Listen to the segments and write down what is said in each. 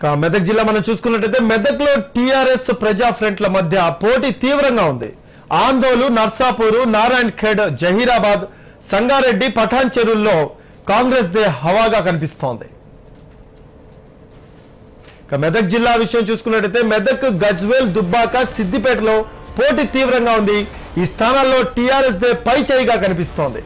ఇక మెదక్ జిల్లా మనం చూసుకున్నట్టయితే మెదక్ లో టిఆర్ఎస్ ప్రజా ఫ్రంట్ల మధ్య పోటీ తీవ్రంగా ఉంది ఆందోలు నర్సాపూరు నారాయణ్ ఖేడ్ జహీరాబాద్ సంగారెడ్డి పఠాన్ చెరువుల్లో కాంగ్రెస్ దే హవాగా కనిపిస్తోంది ఇక మెదక్ జిల్లా విషయం చూసుకున్నట్టయితే మెదక్ గజ్వేల్ దుబ్బాక సిద్దిపేటలో పోటీ తీవ్రంగా ఉంది ఈ స్థానాల్లో టిఆర్ఎస్ దే పై చేయిగా కనిపిస్తోంది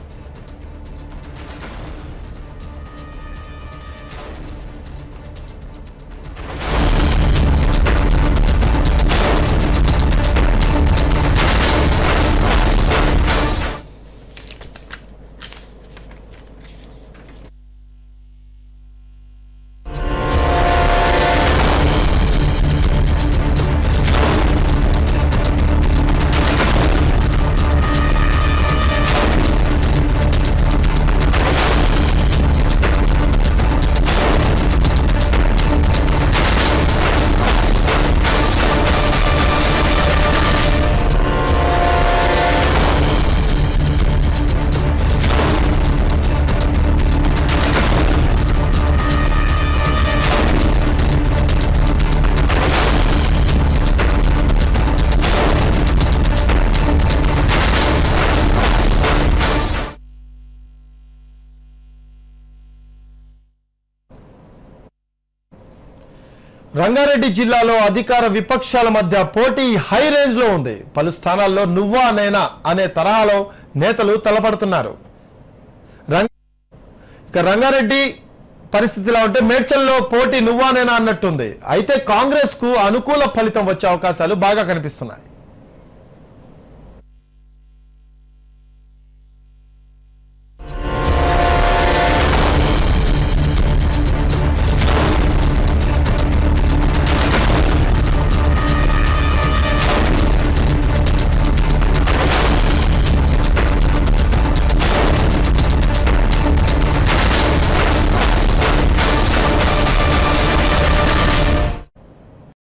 రంగారెడ్డి జిల్లాలో అధికార విపక్షాల మధ్య పోటీ హై రేంజ్ లో ఉంది పలు స్థానాల్లో నువ్వా నేనా అనే తరహాలో నేతలు తలపడుతున్నారు రంగ- ఇక రంగారెడ్డి పరిస్థితిలా ఉంటే మేడ్చల్లో పోటీ నువ్వా నేనా అన్నట్టుంది అయితే కాంగ్రెస్ కు అనుకూల ఫలితం వచ్చే అవకాశాలు బాగా కనిపిస్తున్నాయి